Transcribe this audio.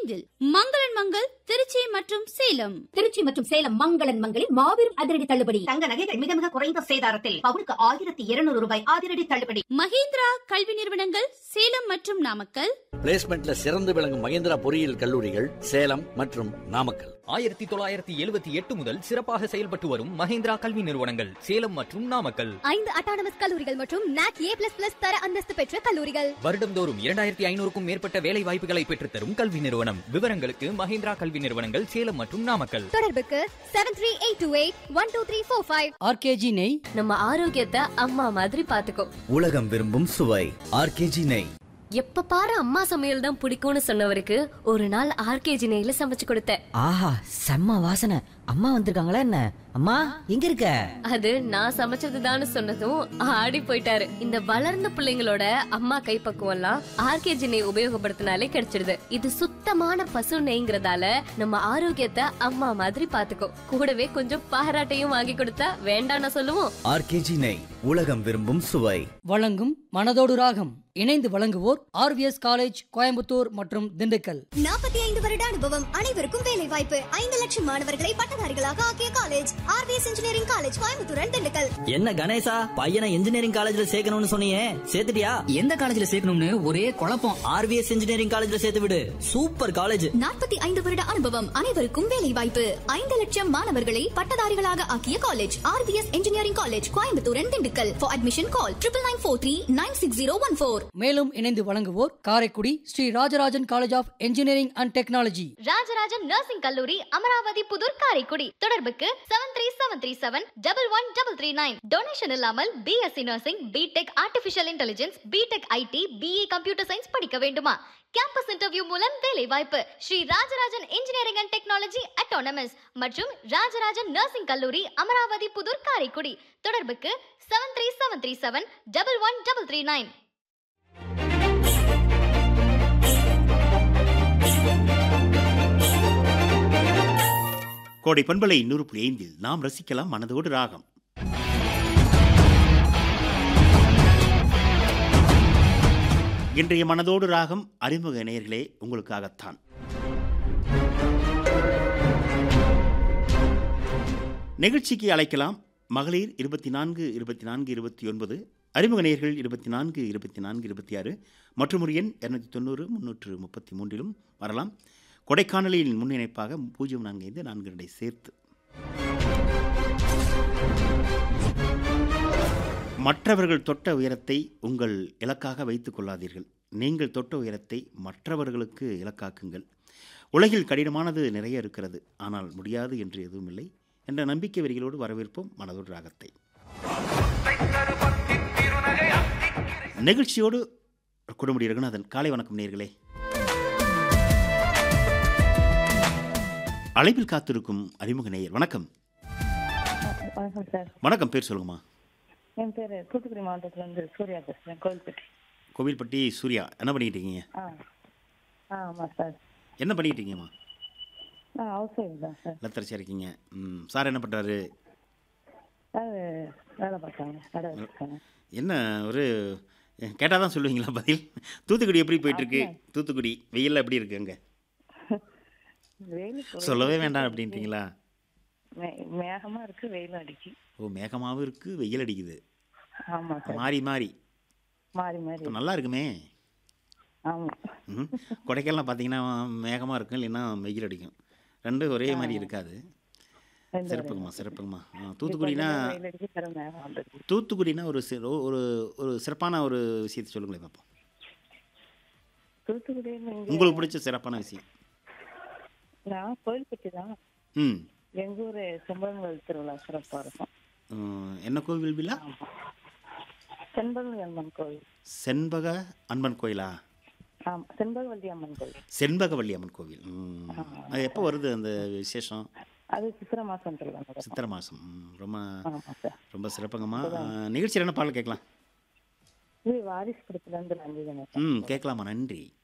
ஐந்தில் மங்களன் மங்கள் திருச்சி மற்றும் சேலம் திருச்சி மற்றும் சேலம் மங்களன் மங்களில் மாபெரும் அதிரடி தள்ளுபடி தங்க நகைகள் மிக மிக குறைந்த சேதாரத்தில் பவுனுக்கு ஆயிரத்தி இருநூறு ரூபாய் அதிரடி தள்ளுபடி மகேந்திரா கல்வி நிறுவனங்கள் சேலம் மற்றும் நாமக்கல் பிளேஸ்மெண்ட்ல சிறந்து விளங்கும் மகேந்திரா பொறியியல் கல்லூரிகள் சேலம் மற்றும் நாமக்கல் ஆயிரத்தி தொள்ளாயிரத்தி எழுபத்தி எட்டு முதல் சிறப்பாக செயல்பட்டு வரும் மஹேந்திரா கல்வி நிறுவனங்கள் சேலம் மற்றும் நாமக்கல் ஐந்து அட்டானமஸ் கல்லூரிகள் மற்றும் நாக் ஏ பிளஸ் பிளஸ் தர அந்தஸ்து பெற்ற கல்லூரிகள் வருடந்தோறும் இரண்டாயிரத்தி ஐநூறுக்கும் மேற்பட்ட வேலை வாய்ப்புகளை பெற்றுத்தரும் கல்வி நிறுவனம் விவரங்களுக்கு மஹேந்திரா கல்வி நிறுவனங்கள் சேலம் மற்றும் நாமக்கல் தொடர்புக்கு seven three eight two eight one two three four five RKG நெய் நம்ம ஆரோக்கியத்தை அம்மா மாதிரி பாத்துக்கோ உலகம் விரும்பும் சுவை ஆர்கேஜி நெய் எப்ப பாரு அம்மா சமையல் தான் பிடிக்கும்னு சொன்னவருக்கு ஒரு நாள் ஆர்கேஜி நெய்ல சமைச்சு கொடுத்தேன் ஆஹா செம்ம வாசனை அம்மா வந்திருக்காங்களா என்ன அம்மா எங்க இருக்க அது நான் சமைச்சதுதான்னு சொன்னதும் ஆடி போயிட்டாரு இந்த வளர்ந்த பிள்ளைங்களோட அம்மா கைப்பக்குவம் எல்லாம் ஆர்கேஜி நெய் உபயோகப்படுத்தினாலே கிடைச்சிடுது இது சுத்தமான பசு நெய்ங்கிறதால நம்ம ஆரோக்கியத்தை அம்மா மாதிரி பாத்துக்கோ கூடவே கொஞ்சம் பாராட்டையும் வாங்கி கொடுத்தா வேண்டாம்னு சொல்லுவோம் ஆர்கேஜி நெய் உலகம் விரும்பும் சுவை வழங்கும் மனதோடு ராகம் இணைந்து வழங்குவோர் ஆர்விஎஸ் காலேஜ் கோயம்புத்தூர் மற்றும் திண்டுக்கல் நாற்பத்தி ஐந்து வருட அனுபவம் அனைவருக்கும் வேலை வாய்ப்பு ஐந்து லட்சம் மாணவர்களை பட்டதாரிகளாக ஆக்கிய college RVS engineering college Coimbatore and Dindigul என்ன கணேசா பையனை இன்ஜினியரிங் காலேஜ்ல சேர்க்கணும்னு சொன்னியே சேர்த்துட்டியா எந்த காலேஜ்ல சேர்க்கணும்னு ஒரே குழப்பம் ஆர்விஎஸ் இன்ஜினியரிங் காலேஜ்ல சேர்த்து விடு சூப்பர் காலேஜ் நாற்பத்தி ஐந்து வருட அனுபவம் அனைவருக்கும் வேலை வாய்ப்பு ஐந்து லட்சம் மாணவர்களை பட்டதாரிகளாக ஆக்கிய college RVS engineering college Coimbatore and Dindigul for admission call triple nine four three nine six zero one four மேலும் இணைந்து வழங்குவோர் Karaikudi Sri Rajarajan college of engineering and technology Rajarajan nursing கல்லூரி அமராவதி புதூர் காரைக்குடி தொடர்புக்கு seven three seven three seven double one double three nine donation இல்லாமல் BSc nursing BTech artificial intelligence BTech IT BE computer science படிக்க வேண்டுமா campus interview மூலம் வேலை வாய்ப்பு Sri Rajarajan engineering and technology autonomous மற்றும் Rajarajan nursing கல்லூரி அமராவதி புதூர் காரைக்குடி தொடர்புக்கு seven three seven three seven double one double three nine கோடை பண்பலை நூறு புள்ளி ஐந்தில் நாம் ரசிக்கலாம் மனதோடு ராகம் இன்றைய மனதோடு ராகம் அறிமுக நேயர்களே உங்களுக்காகத்தான் நிகழ்ச்சிக்கு அழைக்கலாம் மகளிர் இருபத்தி நான்கு இருபத்தி நான்கு இருபத்தி ஒன்பது அறிமுக நேயர்கள் இருபத்தி நான்கு இருபத்தி நான்கு இருபத்தி ஆறு மற்றும் ஒரு எண் இரநூத்தி தொண்ணூறு முன்னூற்று முப்பத்தி மூன்றிலும் வரலாம் கொடைக்கானலின் முன்னிணைப்பாக பூஜ்ஜியம் நான்கு ஐந்து நான்கு ரெண்டை சேர்த்து மற்றவர்கள் தொட்ட உயரத்தை உங்கள் இலக்காக வைத்துக் கொள்ளாதீர்கள் நீங்கள் தொட்ட உயரத்தை மற்றவர்களுக்கு இலக்காக்குங்கள் உலகில் கடினமானது நிறைய இருக்கிறது ஆனால் முடியாது என்று எதுவும் இல்லை என்ற நம்பிக்கை வரிகளோடு வரவேற்போம் மனதோடு ராகத்தை நிகழ்ச்சியோடு குடும்படி ரகுநாதன் காலை வணக்கம் நேர்களே அழைப்பில் காத்திருக்கும் அறிமுக நேயர் வணக்கம் வணக்கம் சார் வணக்கம் பேர் சொல்லுங்கம்மா என் பேர் தூத்துக்குடி மாவட்டத்துல இருந்து சூர்யா பேசுறேன் கோவில்பட்டி கோவில்பட்டி சூர்யா என்ன பண்ணிட்டு இருக்கீங்க ஆ ஆ ஆமாம் சார் என்ன பண்ணிட்டு இருக்கீங்கம்மா ஆ ஹவுஸ் ஒய்ஃப் தான் சார் லத்தரிசியா இருக்கீங்க ம் சார் என்ன பண்ணுறாரு சார் வேலை பார்க்குறாங்க கடை வச்சுருக்காங்க என்ன ஒரு கேட்டால் தான் சொல்லுவீங்களா பதில் தூத்துக்குடி எப்படி போயிட்டுருக்கு தூத்துக்குடி வெயிலில் எப்படி இருக்கு அங்கே வெயில் சொல்லவே வேண்டாம் அப்படின்ட்டீங்களா மேகமாக இருக்கு வெயிலும் அடிக்கு ஓ மேகமாகவும் இருக்குது வெயில் அடிக்குது ஆமாம் சார் மாறி மாறி மாறி மாறி அப்ப நல்லா இருக்குமே ஆமாம் ம் கொடைக்கானல் பார்த்தீங்கன்னா மேகமாக இருக்கும் இல்லைன்னா வெயில் அடிக்கும் ரெண்டும் ஒரே மாதிரி இருக்காது ரெண்டு சிறப்புங்கம்மா சிறப்புங்கம்மா ஆ, தூத்துக்குடினா வெயில் அடிக்கு சில மேகம் வந்துருக்கு தூத்துக்குடினா ஒரு சி- ஒரு ஒரு சிறப்பான ஒரு விஷயத்தை சொல்லுங்களேன் பார்ப்போம் தூத்துக்குடியில் இங்கே உங்களுக்கு பிடிச்ச சிறப்பான விஷயம் நான் கோயில்பட்டி தான் ம் எங்கள் ஊர் செம்பகங்கள் திருவிழா சிறப்பாக இருக்கும் ம், என்ன கோவில் விழா செண்பகவல்லி அம்மன் கோவில் செண்பக அன்பன் கோயிலா ஆமாம் செண்பகவல்லி அம்மன் கோவில் செண்பகவல்லி அம்மன் கோவில் ம். அது எப்போ வருது அந்த விசேஷம் அது சித்திரை மாதம் திருவிழா நடக்கும். சித்திரை மாதம் ம், ரொம்ப ஆமாம் சார் ரொம்ப சிறப்புங்கம்மா ஆ, நிகழ்ச்சியில் என்ன பாடல் கேட்கலாம் இது வாரிசு படத்துல இருந்து நன்றி கணேசன் ம் கேட்கலாமா நன்றி